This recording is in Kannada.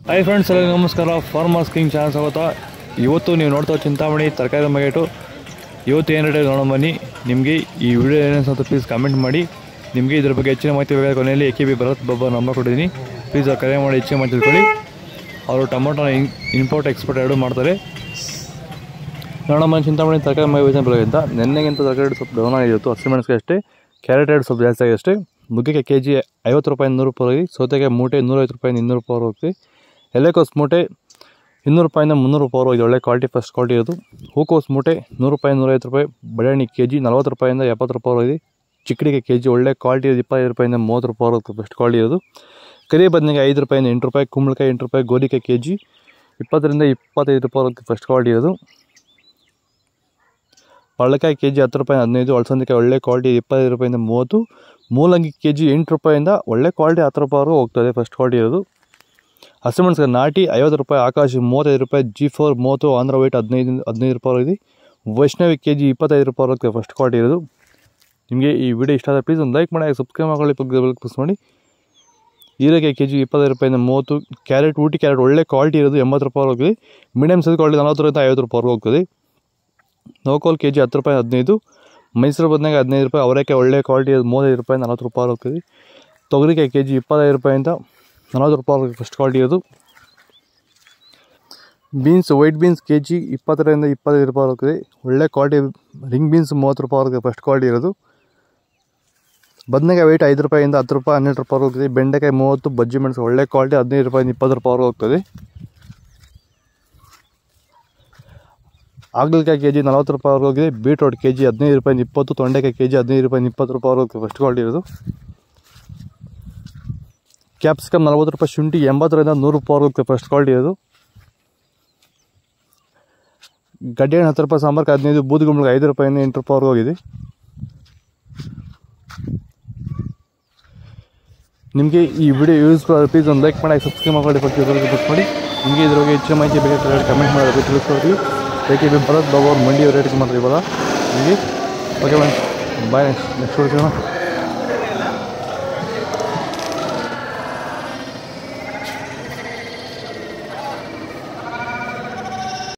ಹಾಯ್ ಫ್ರೆಂಡ್ಸ್ ಎಲ್ಲರಿಗೂ ನಮಸ್ಕಾರ ಫಾರ್ಮರ್ಸ್ ಕಿಂಗ್ ಚಾನಲ್ ಸ್ವಾಗತ ಇವತ್ತು ನೀವು ನೋಡ್ತಾ ಚಿಂತಾಮಣಿ ತರಕಾರಿ ಮಾರ್ಕೆಟು ಇವತ್ತು ಏನು ರೇಟ್ ನೋಡೋ ಬನ್ನಿ ನಿಮಗೆ ಈ ವಿಡಿಯೋ ಏನೇನು ಅಂತ ಪ್ಲೀಸ್ ಕಮೆಂಟ್ ಮಾಡಿ ನಿಮಗೆ ಇದ್ರ ಬಗ್ಗೆ ಹೆಚ್ಚಿನ ಮಾಹಿತಿ ಬೇಕಾದ ಕೊನೆಯಲ್ಲಿ A K B Bharat Baba number ಕೊಟ್ಟಿದ್ದೀನಿ ಪ್ಲೀಸ್ ಕರೆ ಮಾಡಿ ಹೆಚ್ಚಿನ ಮಾಹಿತಿ ತಿಳ್ಕೊಳ್ಳಿ ಅವರು ಟೊಮೊಟೊ ಇಂಪೋರ್ಟ್ ಎಕ್ಸ್ಪೋರ್ಟ್ ಎರಡೂ ಮಾಡ್ತಾರೆ ನೋಡಮ್ಮ ಚಿಂತಾಮಣಿ ತರಕಾರಿ ಮೈ ಯೋಜನೆ ಬರೋದ್ರಿಂದ ನೆನ್ನೆಗಿಂತ ತರಕಾರಿ ರೇಟ್ ಸ್ವಲ್ಪ ಡೌನ್ ಆಗಿತ್ತು ಹಸಿಮೆಣಸಿಗೆ ಅಷ್ಟೇ ಕ್ಯಾರೆಟ್ ರೇಟ್ ಸ್ವಲ್ಪ ಜಾಸ್ತಿ ಆಗಿದೆ ಅಷ್ಟೇ ಮುಗ್ಗಿಗೆ ಕೆ ಜಿ ಐವತ್ತು ರೂಪಾಯಿ ನೂರು ರೂಪಾಯಿ ಹೋಗಿ ಸೌತೆಗೆ ಮೂಟೆ ನೂರೈವತ್ತು ರೂಪಾಯಿ ಇನ್ನೂರು ರೂಪಾಯಿ ಹೋಗ್ತಿ ಎಲೆಕೋಸ್ ಮೂಟೆ ಇನ್ನೂರು ರೂಪಾಯಿಂದ ಮುನ್ನೂರು ರೂಪಾಯಿ ಹೋಗಿದೆ ಒಳ್ಳೆ ಕ್ವಾಲಿಟಿ ಫಸ್ಟ್ ಕ್ವಾಲಿಟಿ ಇರೋದು ಹೂಕೋಸ್ ಮೂಟೆ ನೂರು ರೂಪಾಯಿ ನೂರೈವತ್ತು ರೂಪಾಯಿ ಬಟಾಣಿ ಕೆ ಜಿ ನಲ್ವತ್ತು ರೂಪಾಯಿಂದ ಎಪ್ಪತ್ತು ರೂಪಾಯಿ ಹೋಗಿದೆ ಚಿಕ್ಕಡಿಗೆ ಕೆ ಜಿ ಒಳ್ಳೆ ಕ್ವಾಲಿಟಿ ಇರೋದು ಇಪ್ಪತ್ತೈದು ರೂಪಾಯಿಂದ ಮೂವತ್ತು ರೂಪಾಯಿ ಹೋಗುತ್ತೆ ಫಸ್ಟ್ ಕ್ವಾಲಿಟಿ ಇರೋದು ಕರಿ ಬದನೆಗೆ ಐದು ರೂಪಾಯಿಂದ ಎಂಟು ರೂಪಾಯಿ ಕುಂಬಳಕಾಯಿ ಎಂಟು ರೂಪಾಯಿ ಗೋರಿಕಾಯಿ ಕೆ ಜಿ ಇಪ್ಪತ್ತರಿಂದ ಇಪ್ಪತ್ತೈದು ರೂಪಾಯಿ ಹೋಗುತ್ತೆ ಫಸ್ಟ್ ಕ್ವಾಲಿಟಿ ಇರೋದು ಪಳ್ಳಕಾಯಿ ಕೆ ಜಿ ಹತ್ತು ರೂಪಾಯಿ ಹದಿನೈದು ಅಳಸಂದಿಕಾಯಿ ಒಳ್ಳೆ ಕ್ವಾಲಿಟಿ ಇಪ್ಪತ್ತೈದು ರೂಪಾಯಿಂದ ಮೂವತ್ತು ಮೂಲಂಗಿ ಕೆ ಜಿ ಎಂಟು ರೂಪಾಯಿಂದ ಒಳ್ಳೆ ಕ್ವಾಲಿಟಿ ಹತ್ತು ರೂಪಾಯಿವರೆಗೂ ಹೋಗ್ತದೆ ಫಸ್ಟ್ ಕ್ವಾಲಿಟಿ ಇರೋದು ಹಸಿಮೆಣಸಿಗೆ ನಾಟಿ ಐವತ್ತು ರೂಪಾಯಿ ಆಕಾಶ ಮೂವತ್ತೈದು ರೂಪಾಯಿ ಜಿ ಫೋರ್ ಮೂವತ್ತು ಆಂಧ್ರ ವೈಟ್ ಹದಿನೈದು ಹದಿನೈದು ರೂಪಾಯಿ ಇದೆ ವೈಷ್ಣವಿ ಕೆ ಜಿ ಇಪ್ಪತ್ತೈದು ರೂಪಾಯಿ ಹೋಗುತ್ತೆ ಫಸ್ಟ್ ಕ್ವಾಲಿಟಿ ಇರೋದು ನಿಮಗೆ ಈ ವಿಡಿಯೋ ಇಷ್ಟ ಆದರೆ ಪ್ಲೀಸ್ ಒಂದು ಲೈಕ್ ಮಾಡಿ ಸಬ್ಸ್ಕ್ರೈಬ್ ಮಾಡ್ಕೊಳ್ಳಿ ಪಕ್ಕ ಪ್ರೆಸ್ ಮಾಡಿ ಹೀರೆಕಾಯಿ ಕೆ ಜಿ ಇಪ್ಪತ್ತೈದು ರೂಪಾಯಿಂದ ಮೂವತ್ತು ಕ್ಯಾರೆಟ್ ಊಟಿ ಕ್ಯಾರೆಟ್ ಒಳ್ಳೆ ಕ್ವಾಲಿಟಿ ಇರೋದು ಎಂಬತ್ತು ರೂಪಾಯಿ ಹೋಗ್ತದೆ ಮೀಡಿಯಮ್ ಸೈಜ್ ಕ್ವಾಲಿಟಿ ನಲ್ವತ್ತರಿಂದ ಐವತ್ತು ರೂಪಾಯಿ ಹೋಗ್ತದೆ ನೋಕೋಲ್ ಕೆ ಜಿ ಹತ್ತು ರೂಪಾಯಿ ಹದಿನೈದು ಮೈಸೂರು ಬದನೆಗೆ ಹದಿನೈದು ರೂಪಾಯಿ ಅವರೆಕಾಯಿ ಒಳ್ಳೆ ಕ್ವಾಲಿಟಿ ಮೂವತ್ತೈದು ರೂಪಾಯಿ ನಲ್ವತ್ತು ರೂಪಾಯಿ ಹೋಗ್ತದೆ ತೊಗರಿಕಾಯಿ ಕೆ ಜಿ ಇಪ್ಪತ್ತೈದು ರೂಪಾಯಿಂದ ನಲ್ವತ್ತು ರೂಪಾಯಿ ಫಸ್ಟ್ ಕ್ವಾಲಿಟಿ ಇರೋದು beans white beans K G ಇಪ್ಪತ್ತರಿಂದ ಇಪ್ಪತ್ತೈದು ರೂಪಾಯಿ ಹೋಗ್ತದೆ ಒಳ್ಳೆ ಕ್ವಾಲಿಟಿ ರಿಂಗ್ ಬೀನ್ಸ್ ಮೂವತ್ತು ರೂಪಾಯಿ ಹೋಗುತ್ತೆ ಫಸ್ಟ್ ಕ್ವಾಲಿಟಿ ಇರೋದು ಬದನೆಕಾಯಿ ವೆಯ್ಟ್ ಐದು ರೂಪಾಯಿಂದ ಹತ್ತು ರೂಪಾಯಿ ಹನ್ನೆರಡು ರೂಪಾಯಿ ಹೋಗ್ತದೆ ಬೆಂಡೆಕಾಯಿ ಮೂವತ್ತು ಬಜ್ಜಿ ಮೆಣಸು ಒಳ್ಳೆ ಕ್ವಾಲಿಟಿ ಹದಿನೈದು ರೂಪಾಯಿಂದ ಇಪ್ಪತ್ತು ರೂಪಾಯಿ ಹೋಗ್ತದೆ ಹಾಗಲಕಾಯಿ ಕೆ ಜಿ ನಲ್ವತ್ತು ರೂಪಾಯಿ ಹೋಗಿದೆ ಬೀಟ್ರೋಟ್ ಕೆ ಜಿ ಹದಿನೈದು ರೂಪಾಯಿಂದ ಇಪ್ಪತ್ತು ತೊಂಡೆಕಾಯಿ ಕೆ ಜಿ ಹದಿನೈದು ರೂಪಾಯಿಂದ ಇಪ್ಪತ್ತು ರೂಪಾಯಿ ಹೋಗುತ್ತೆ ಫಸ್ಟ್ ಕ್ವಾಲಿಟಿ ಇರೋದು ಕ್ಯಾಪ್ಸಿಕಮ್ ನಲ್ವತ್ತು ರೂಪಾಯಿ ಶುಂಠಿ ಎಂಬತ್ತರಿಂದ ನೂರು ರೂಪಾಯಿ ಹೋಗುತ್ತೆ ಫಸ್ಟ್ ಕ್ವಾಲಿಟಿ ಇರೋದು ಗಡ್ಡೆ ಹಣ್ಣು ಹತ್ತು ರೂಪಾಯಿ ಸಾಂಬಾರ್ಗೆ ಹದಿನೈದು ಬೂದುಗುಂಬಳಿಗೆ ಐದು ರೂಪಾಯಿಂದ ಎಂಟು ರೂಪಾಯಿ ಹೋಗಿದೆ ನಿಮಗೆ ಈ ವಿಡಿಯೋ ಯೂಸ್ಫುಲ್ ಆದರೆ ಪ್ಲೀಸ್ ಒಂದು ಲೈಕ್ ಮಾಡಿ ಸಬ್ಸ್ಕ್ರೈಬ್ ಮಾಡಿ ಪಕ್ಕ ಬುಕ್ ಮಾಡಿ ನಿಮಗೆ ಇದ್ರ ಬಗ್ಗೆ ಹೆಚ್ಚಿನ ಮಾಹಿತಿ ಬೇಕಾದ್ರೆ ಕಮೆಂಟ್ ಮಾಡೋದು ತಿಳಿಸ್ಕೊಡ್ತೀವಿ ಏಕೆ ಭರತ್ ಬಾಬು ಅವ್ರ ಮಂಡಿ ರೇಟ್ ಮಾಡ್ತೀವಿ ಇವಾಗ ನಿಮಗೆ ಓಕೆ ಬಾಯ್ ಬಾಯ್ ನೆಕ್ಸ್ಟ್ ನೋಡ್ತೀವಿ